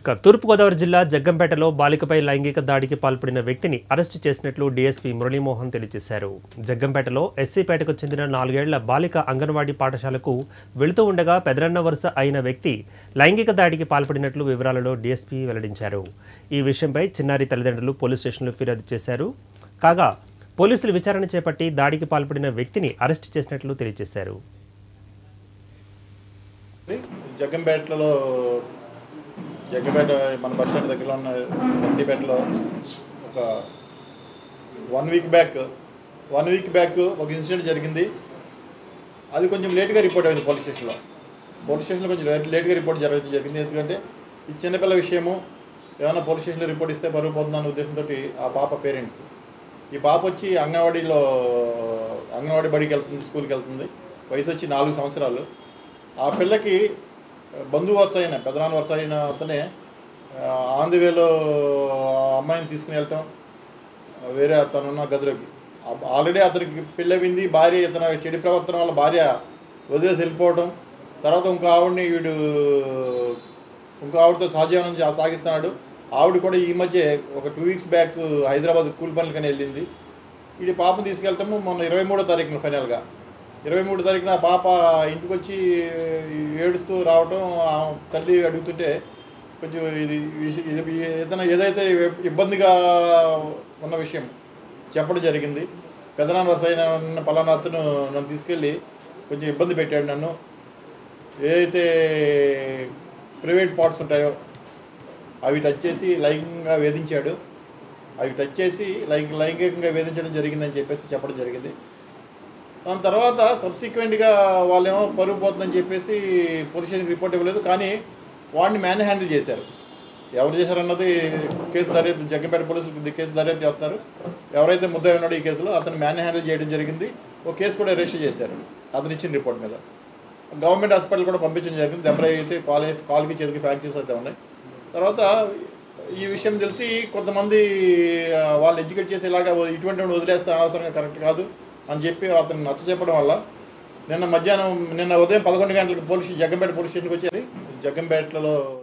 ఇక తూర్పుగోదావరి జిల్లా జగ్గంపేటలో బాలికపై లైంగిక దాడికి పాల్పడిన వ్యక్తిని అరెస్టు చేసినట్లు డీఎస్పీ మురళీమోహన్ తెలియజేశారు జగ్గంపేటలో ఎస్సీపేటకు చెందిన నాలుగేళ్ల బాలిక అంగన్వాడీ పాఠశాలకు వెళుతూ ఉండగా పెదరన్న వరుస అయిన వ్యక్తి లైంగిక దాడికి పాల్పడినట్లు వివరాలలో డీఎస్పీ వెల్లడించారు ఈ విషయంపై చిన్నారి తల్లిదండ్రులు పోలీస్ స్టేషన్లో ఫిర్యాదు చేశారు కాగా పోలీసులు విచారణ చేపట్టి దాడికి పాల్పడిన వ్యక్తిని అరెస్టు చేసినట్లు తెలియజేశారు జగ్గంపేటలో జగ్గంపేట మన బస్ స్టాండ్ దగ్గరలో ఉన్న ఎస్సీపేటలో ఒక one week back one week back ఒక ఇన్సిడెంట్ జరిగింది అది కొంచెం లేట్గా రిపోర్ట్ అయింది పోలీస్ స్టేషన్లో పోలీస్ స్టేషన్లో కొంచెం లేట్ లేట్గా రిపోర్ట్ జరగడం జరిగింది ఎందుకంటే ఈ చిన్నపిల్ల విషయము ఏమైనా పోలీస్ స్టేషన్లో రిపోర్ట్ ఇస్తే పరుగు పోతుందన్న ఉద్దేశంతో ఆ పాప పేరెంట్స్ ఈ పాప వచ్చి అంగన్వాడీలో అంగన్వాడీ బడికి వెళ్తుంది స్కూల్కి వెళ్తుంది వయసు వచ్చి నాలుగు సంవత్సరాలు ఆ పిల్లకి బంధువు వరుస అయిన పెదనాన్న వరుస అయిన అతనే ఆన్ ది వేలో ఆ అమ్మాయిని తీసుకుని వెళ్ళటం వేరే అతను ఉన్న గదిలోకి ఆల్రెడీ అతనికి పెళ్ళవింది భార్య ఇతను చెడు ప్రవర్తన వల్ల భార్య వదిలేసి వెళ్ళిపోవడం తర్వాత ఇంకో ఆవిడని వీడు ఇంకో ఆవిడతో సహజీవనం చా- సాగిస్తున్నాడు ఆవిడ కూడా ఈ మధ్య ఒక టూ వీక్స్ బ్యాక్ హైదరాబాద్ కూలి పనులకని వెళ్ళింది వీడి పాపను తీసుకెళ్ళటము మొన్న ఇరవై మూడో తారీఖున ఫైనల్గా ఇరవై మూడో తారీఖున ఆ పాప ఇంటికి వచ్చి ఏడుస్తూ రావటం ఆ తల్లి అడుగుతుంటే కొంచెం ఇది విష- ఇది ఏదైనా ఏదైతే ఇబ్బందిగా ఉన్న విషయం చెప్పడం జరిగింది పెదనాన్న వసైన ఉన్న పలానా అతను నన్ను తీసుకెళ్ళి కొంచెం ఇబ్బంది పెట్టాడు నన్ను ఏదైతే ప్రైవేట్ పార్ట్స్ ఉంటాయో అవి టచ్ చేసి లైంగికంగా వేధించాడు అవి టచ్ చేసి లైంగి లైంగికంగా వేధించడం జరిగిందని చెప్పేసి చెప్పడం జరిగింది దాని తర్వాత సబ్సిక్వెంట్గా వాళ్ళేమో పరుగు పోతుందని చెప్పేసి పోలీస్ స్టేషన్కి రిపోర్ట్ ఇవ్వలేదు కానీ వాడిని మ్యాన్ హ్యాండిల్ చేశారు ఎవరు చేశారన్నది కేసు దర్యాప్తు జగ్గంపేట పోలీసులు ది- కేసు దర్యాప్తు చేస్తారు ఎవరైతే ముద్దాయి ఉన్నాడో ఈ కేసులో అతను మ్యాన్ హ్యాండిల్ చేయడం జరిగింది ఒక కేసు కూడా రిజిస్టర్ చేశారు అతను ఇచ్చిన రిపోర్ట్ మీద గవర్నమెంట్ హాస్పిటల్ కూడా పంపించడం జరిగింది దెబ్బలు అయితే కాల్ కాల్కి చేతికి ఫ్రాక్చర్స్ అయితే ఉన్నాయి తర్వాత ఈ విషయం తెలిసి కొంతమంది ఆ, వాళ్ళు ఎడ్యుకేట్ చేసేలాగా ఇటువంటి వాడిని వదిలేస్తే అనవసరంగా కరెక్ట్ కాదు అని చెప్పి అతను నచ్చ చెప్పడం వల్ల నిన్న మధ్యాహ్నం నిన్న ఉదయం పదకొండు గంటలకు పోలీస్ జగ్గంపేట పోలీస్ స్టేషన్కి వచ్చి జగ్గంపేటలో